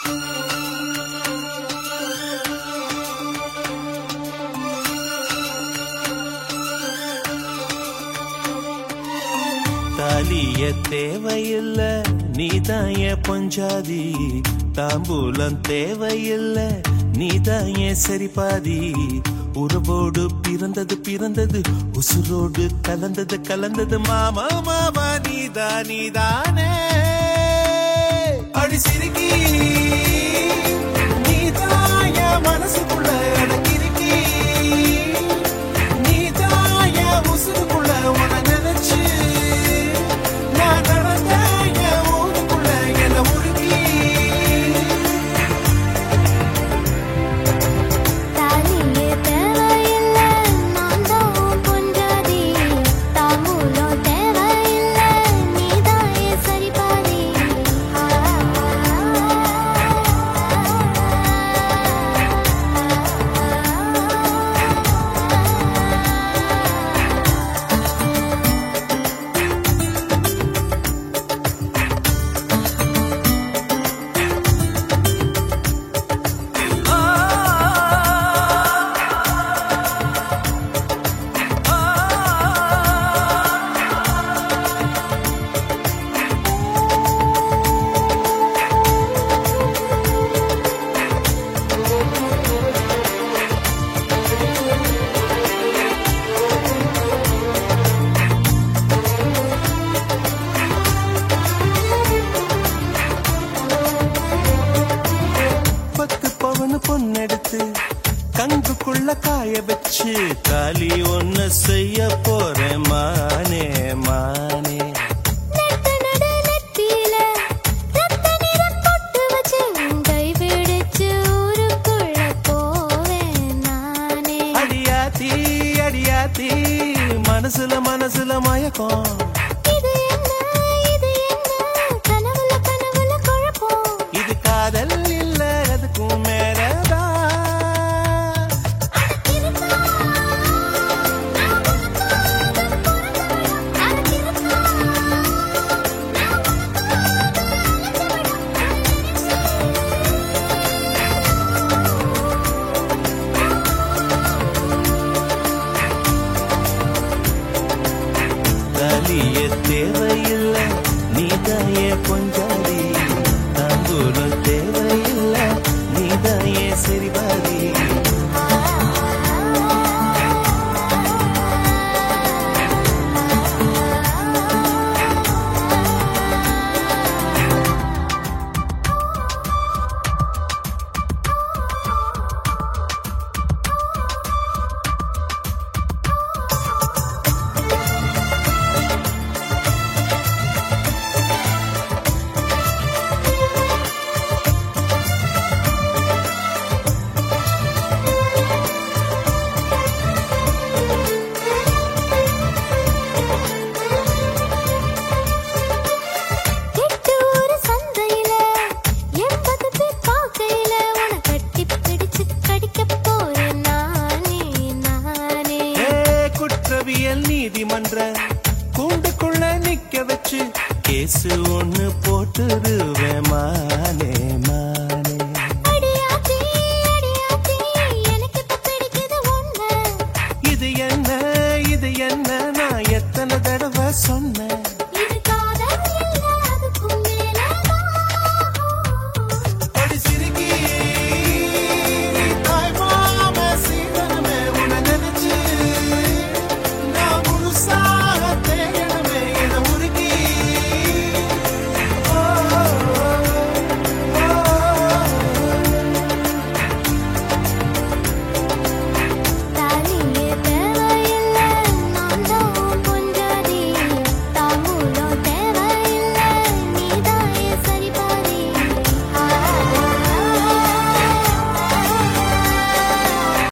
தாலிய தேவையில்ல நீதான் என் பொஞ்சாதி தாம்பூலம் தேவையில்ல நீதான் என் சரிபாதி உறவோடு பிறந்தது பிறந்தது உசுரோடு கலந்தது கலந்தது மாமா மாமா நீதா நீதானே அடி சிரிக்கி நீதான் என் மனசுக்குள்ள அடக்கிருக்கி நீதான் என் உசுருக்குள்ள உன நினைச்சு நான் நடந்த என் ஊருக்குள்ள என்ன உருக்கி தாலியே தேவையில்ல நான் தான் பொஞ்சாதி தாம்பூலம் தேவையில்ல நீதான் என் சரிபாதி பத்து பவனு பொண்ணெடுத்து கங்குக்குள்ள காய வச்சு தாலி ஒண்ணு செய்ய போறேன் மானே மானே நெட்ட நடு நெத்தியில ரத்த நிறம் பொட்டு வச்சு உன் கை பிடிச்சு ஊருக்குள்ள போவேன் நானே அடியாத்தி அடியாத்தி மனசுல மனசுல மயக்கம்